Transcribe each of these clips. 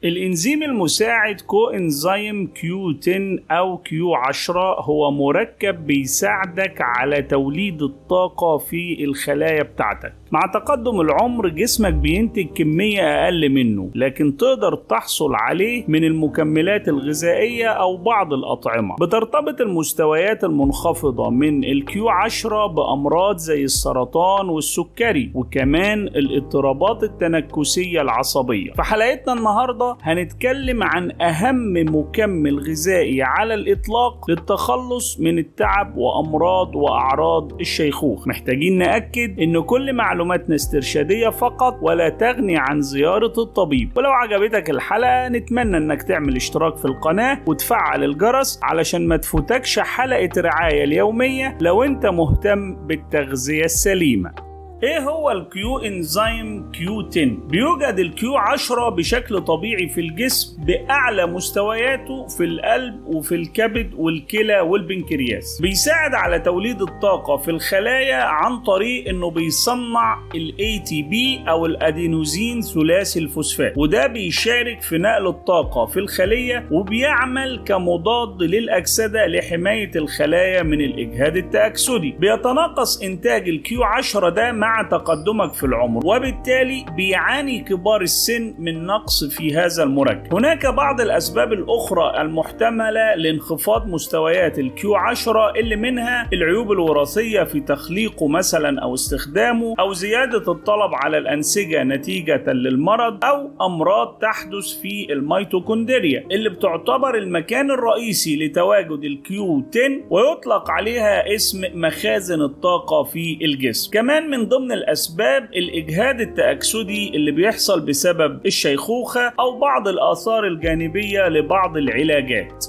الإنزيم المساعد كو إنزيم كيو 10 أو كيو 10 هو مركب بيساعدك على توليد الطاقة في الخلايا بتاعتك مع تقدم العمر جسمك بينتج كمية أقل منه لكن تقدر تحصل عليه من المكملات الغذائية أو بعض الأطعمة بترتبط المستويات المنخفضة من الكيو 10 بأمراض زي السرطان والسكري وكمان الاضطرابات التنكسية العصبية في حلقتنا النهاردة هنتكلم عن أهم مكمل غذائي على الإطلاق للتخلص من التعب وأمراض وأعراض الشيخوخ محتاجين نأكد إن كل معلوماتنا استرشادية فقط ولا تغني عن زيارة الطبيب ولو عجبتك الحلقة نتمنى إنك تعمل اشتراك في القناة وتفعل الجرس علشان ما تفوتكش حلقة رعاية اليومية لو أنت مهتم بالتغذية السليمة ايه هو الكيو انزيم كيو 10 بيوجد الكيو 10 بشكل طبيعي في الجسم باعلى مستوياته في القلب وفي الكبد والكلى والبنكرياس بيساعد على توليد الطاقه في الخلايا عن طريق انه بيصنع الاي تي بي او الادينوزين ثلاثي الفوسفات وده بيشارك في نقل الطاقه في الخليه وبيعمل كمضاد للاكسده لحمايه الخلايا من الاجهاد التاكسدي بيتناقص انتاج الكيو 10 ده مع تقدمك في العمر وبالتالي بيعاني كبار السن من نقص في هذا المركب هناك بعض الأسباب الأخرى المحتملة لانخفاض مستويات الكيو 10 اللي منها العيوب الوراثية في تخليقه مثلا أو استخدامه أو زيادة الطلب على الأنسجة نتيجة للمرض أو أمراض تحدث في الميتوكوندريا اللي بتعتبر المكان الرئيسي لتواجد الكيو 10 ويطلق عليها اسم مخازن الطاقة في الجسم كمان من ضمن الأسباب الإجهاد التأكسدي اللي بيحصل بسبب الشيخوخة أو بعض الآثار الجانبية لبعض العلاجات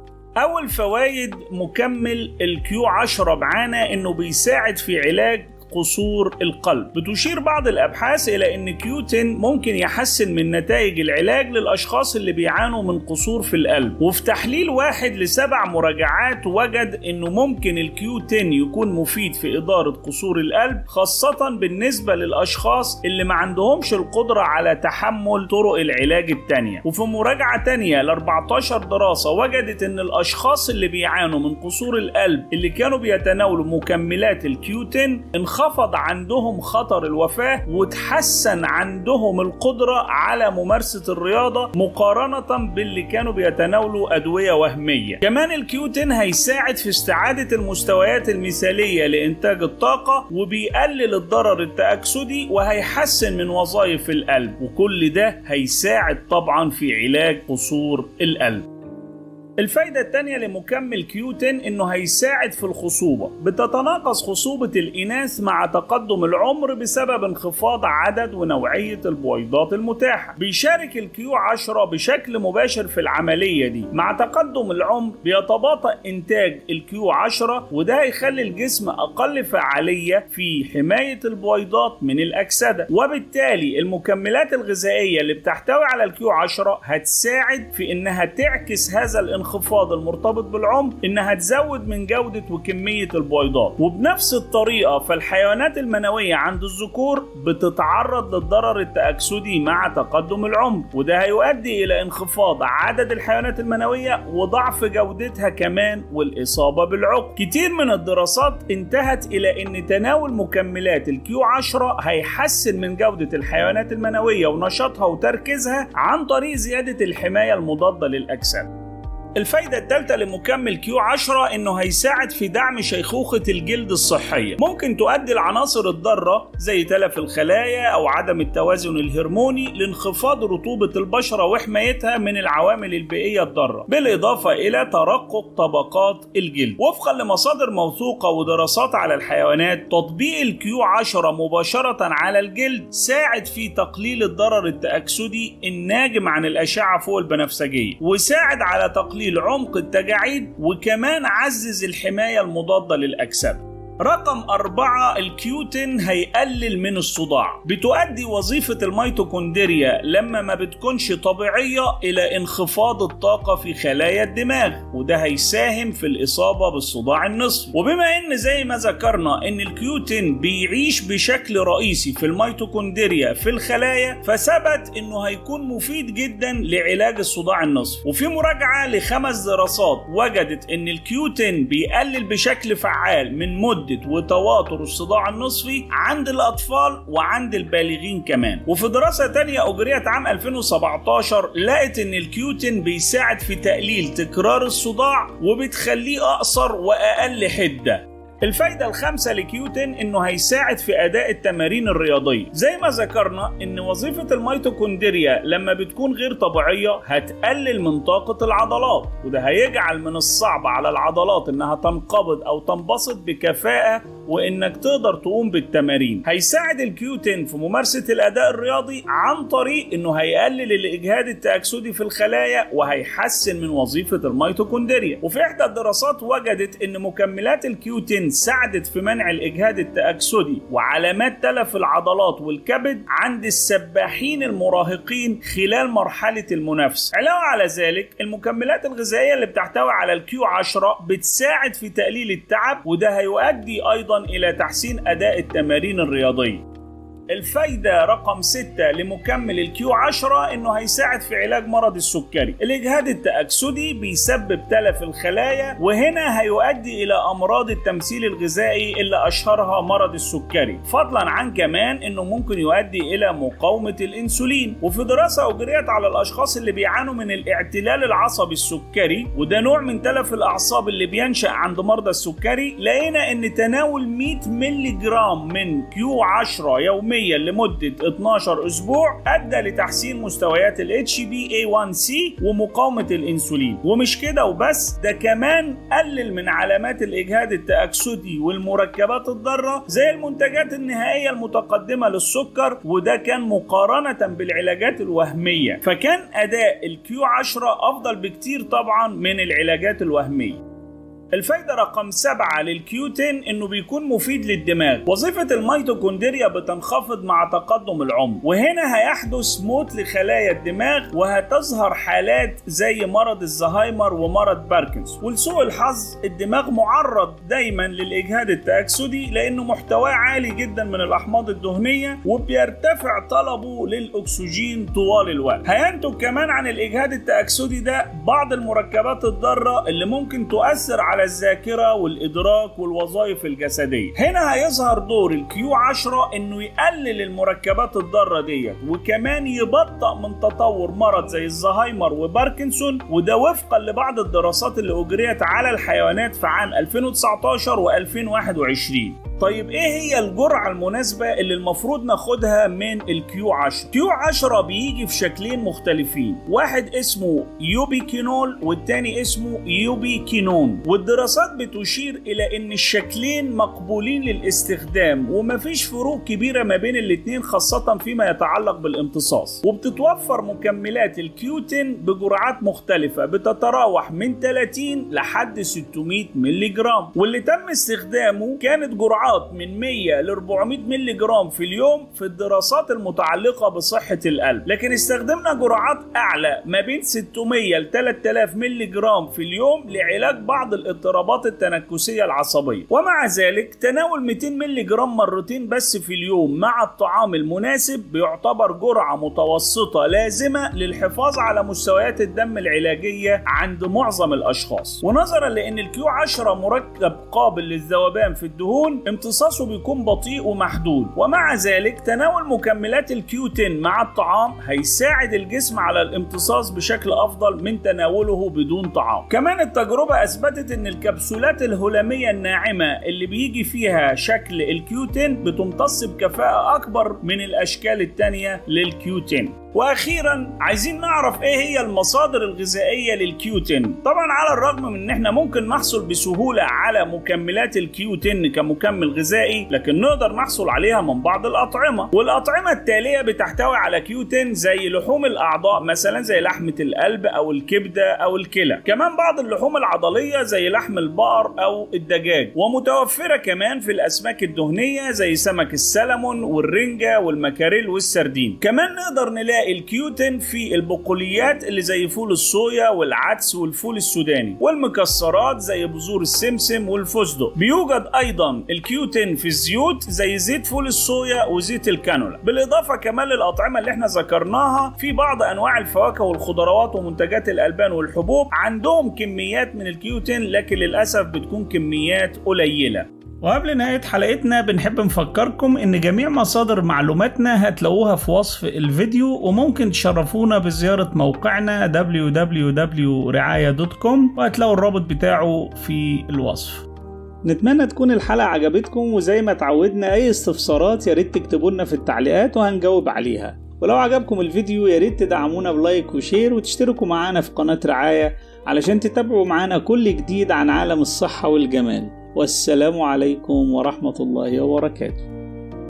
أول فوائد مكمل الكيو 10 معانا إنه بيساعد في علاج قصور القلب بتشير بعض الابحاث الى ان كيوتين ممكن يحسن من نتائج العلاج للاشخاص اللي بيعانوا من قصور في القلب وفي تحليل واحد لسبع مراجعات وجد انه ممكن الكيوتين يكون مفيد في اداره قصور القلب خاصه بالنسبه للاشخاص اللي ما عندهمش القدره على تحمل طرق العلاج التانية وفي مراجعه تانية ل 14 دراسه وجدت ان الاشخاص اللي بيعانوا من قصور القلب اللي كانوا بيتناولوا مكملات الكيوتين انخفض انخفض عندهم خطر الوفاة وتحسن عندهم القدرة على ممارسة الرياضة مقارنة باللي كانوا بيتناولوا أدوية وهمية كمان الكيوتين هيساعد في استعادة المستويات المثالية لإنتاج الطاقة وبيقلل الضرر التأكسدي وهيحسن من وظائف القلب وكل ده هيساعد طبعا في علاج قصور القلب الفايدة التانية لمكمل كيوتين انه هيساعد في الخصوبة بتتناقص خصوبة الاناث مع تقدم العمر بسبب انخفاض عدد ونوعية البويضات المتاحة بيشارك الكيو 10 بشكل مباشر في العملية دي مع تقدم العمر بيتباطأ انتاج الكيو 10 وده هيخلي الجسم اقل فعالية في حماية البويضات من الاكسدة وبالتالي المكملات الغذائية اللي بتحتوي على الكيو 10 هتساعد في انها تعكس هذا الانخفاض الانخفاض المرتبط بالعمر انها تزود من جودة وكمية البويضات وبنفس الطريقة فالحيوانات المنوية عند الذكور بتتعرض للضرر التأكسدي مع تقدم العمر وده هيؤدي الى انخفاض عدد الحيوانات المنوية وضعف جودتها كمان والإصابة بالعقم كتير من الدراسات انتهت الى ان تناول مكملات الكيو 10 هيحسن من جودة الحيوانات المنوية ونشاطها وتركيزها عن طريق زيادة الحماية المضادة للأجسام الفايدة الثالثة لمكمل كيو 10 انه هيساعد في دعم شيخوخة الجلد الصحية ممكن تؤدي العناصر الضارة زي تلف الخلايا او عدم التوازن الهرموني لانخفاض رطوبة البشرة وحمايتها من العوامل البيئية الضارة بالاضافة الى ترقق طبقات الجلد وفقا لمصادر موثوقة ودراسات على الحيوانات تطبيق الكيو 10 مباشرة على الجلد ساعد في تقليل الضرر التأكسدي الناجم عن الأشعة فوق البنفسجية وساعد على تقليل تقليل عمق التجاعيد وكمان عزز الحماية المضادة للأجسام رقم أربعة الكيوتين هيقلل من الصداع بتؤدي وظيفة الميتوكوندريا لما ما بتكونش طبيعية إلى انخفاض الطاقة في خلايا الدماغ وده هيساهم في الإصابة بالصداع النصفي وبما إن زي ما ذكرنا إن الكيوتين بيعيش بشكل رئيسي في الميتوكوندريا في الخلايا فثبت إنه هيكون مفيد جدا لعلاج الصداع النصفي وفي مراجعة لخمس دراسات وجدت إن الكيوتين بيقلل بشكل فعال من مدة وتواتر الصداع النصفي عند الأطفال وعند البالغين كمان وفي دراسة تانية أجريت عام 2017 لقت إن الكيوتين بيساعد في تقليل تكرار الصداع وبتخليه أقصر وأقل حدة الفايدة الخامسة لكيوتين انه هيساعد في اداء التمارين الرياضية زي ما ذكرنا ان وظيفة الميتوكوندريا لما بتكون غير طبيعية هتقلل من طاقة العضلات وده هيجعل من الصعب على العضلات انها تنقبض او تنبسط بكفاءة وانك تقدر تقوم بالتمارين هيساعد الكيوتين في ممارسة الاداء الرياضي عن طريق انه هيقلل الاجهاد التأكسدي في الخلايا وهيحسن من وظيفة الميتوكوندريا وفي احدى الدراسات وجدت ان مكملات الكيوتين ساعدت في منع الاجهاد التأكسدي وعلامات تلف العضلات والكبد عند السباحين المراهقين خلال مرحلة المنافسة علاوة على ذلك المكملات الغذائية اللي بتحتوي على الكيو 10 بتساعد في تقليل التعب وده هيؤدي ايضا الى تحسين اداء التمارين الرياضيه الفايدة رقم 6 لمكمل الكيو 10 انه هيساعد في علاج مرض السكري الاجهاد التأكسدي بيسبب تلف الخلايا وهنا هيؤدي الى امراض التمثيل الغذائي اللي اشهرها مرض السكري فضلا عن كمان انه ممكن يؤدي الى مقاومة الانسولين وفي دراسة اجريت على الاشخاص اللي بيعانوا من الاعتلال العصبي السكري وده نوع من تلف الاعصاب اللي بينشأ عند مرضى السكري لقينا ان تناول 100 مللي جرام من كيو 10 يوميا يوميا لمدة 12 أسبوع أدى لتحسين مستويات ال HbA1c ومقاومة الأنسولين ومش كده وبس ده كمان قلل من علامات الإجهاد التأكسدي والمركبات الضارة زي المنتجات النهائية المتقدمة للسكر وده كان مقارنة بالعلاجات الوهمية فكان أداء الكيو 10 أفضل بكتير طبعا من العلاجات الوهمية الفايدة رقم سبعة للكيوتين انه بيكون مفيد للدماغ وظيفة الميتوكوندريا بتنخفض مع تقدم العمر وهنا هيحدث موت لخلايا الدماغ وهتظهر حالات زي مرض الزهايمر ومرض باركنز ولسوء الحظ الدماغ معرض دايما للاجهاد التأكسدي لانه محتواه عالي جدا من الاحماض الدهنية وبيرتفع طلبه للاكسجين طوال الوقت هينتج كمان عن الاجهاد التأكسدي ده بعض المركبات الضارة اللي ممكن تؤثر على الذاكرة والإدراك والوظائف الجسدية هنا هيظهر دور الكيو 10 إنه يقلل المركبات الضارة ديت وكمان يبطأ من تطور مرض زي الزهايمر وباركنسون وده وفقا لبعض الدراسات اللي أجريت على الحيوانات في عام 2019 و2021 طيب ايه هي الجرعة المناسبة اللي المفروض ناخدها من الكيو 10 كيو 10 بيجي في شكلين مختلفين واحد اسمه يوبيكينول والتاني اسمه يوبيكينون والدراسات بتشير الى ان الشكلين مقبولين للاستخدام ومفيش فروق كبيرة ما بين الاتنين خاصة فيما يتعلق بالامتصاص وبتتوفر مكملات الكيوتين بجرعات مختلفة بتتراوح من 30 لحد 600 ملي جرام واللي تم استخدامه كانت جرعات جرعات من 100 ل 400 مللي جرام في اليوم في الدراسات المتعلقة بصحة القلب لكن استخدمنا جرعات أعلى ما بين 600 ل 3000 مللي جرام في اليوم لعلاج بعض الاضطرابات التنكسية العصبية ومع ذلك تناول 200 مللي جرام مرتين بس في اليوم مع الطعام المناسب بيعتبر جرعة متوسطة لازمة للحفاظ على مستويات الدم العلاجية عند معظم الأشخاص ونظرا لأن الكيو 10 مركب قابل للذوبان في الدهون امتصاصه بيكون بطيء ومحدود ومع ذلك تناول مكملات الكيوتين مع الطعام هيساعد الجسم على الامتصاص بشكل افضل من تناوله بدون طعام كمان التجربة اثبتت ان الكبسولات الهلامية الناعمة اللي بيجي فيها شكل الكيوتين بتمتص بكفاءة اكبر من الاشكال التانية للكيوتين واخيرا عايزين نعرف ايه هي المصادر الغذائيه للكيوتين طبعا على الرغم من ان احنا ممكن نحصل بسهوله على مكملات الكيوتين كمكمل غذائي لكن نقدر نحصل عليها من بعض الاطعمه والاطعمه التاليه بتحتوي على كيوتين زي لحوم الاعضاء مثلا زي لحمه القلب او الكبده او الكلى كمان بعض اللحوم العضليه زي لحم البقر او الدجاج ومتوفره كمان في الاسماك الدهنيه زي سمك السلمون والرنجه والمكاريل والسردين كمان نقدر نلاقي الكيوتين في البقوليات اللي زي فول الصويا والعدس والفول السوداني والمكسرات زي بذور السمسم والفستق بيوجد ايضا الكيوتين في الزيوت زي زيت فول الصويا وزيت الكانولا بالاضافه كمان للاطعمه اللي احنا ذكرناها في بعض انواع الفواكه والخضروات ومنتجات الالبان والحبوب عندهم كميات من الكيوتين لكن للاسف بتكون كميات قليله وقبل نهاية حلقتنا بنحب نفكركم إن جميع مصادر معلوماتنا هتلاقوها في وصف الفيديو وممكن تشرفونا بزيارة موقعنا www.رعاية.com وهتلاقوا الرابط بتاعه في الوصف نتمنى تكون الحلقة عجبتكم وزي ما اتعودنا أي استفسارات يا ريت تكتبوا لنا في التعليقات وهنجاوب عليها ولو عجبكم الفيديو يا ريت تدعمونا بلايك وشير وتشتركوا معانا في قناة رعاية علشان تتابعوا معانا كل جديد عن عالم الصحة والجمال والسلام عليكم ورحمة الله وبركاته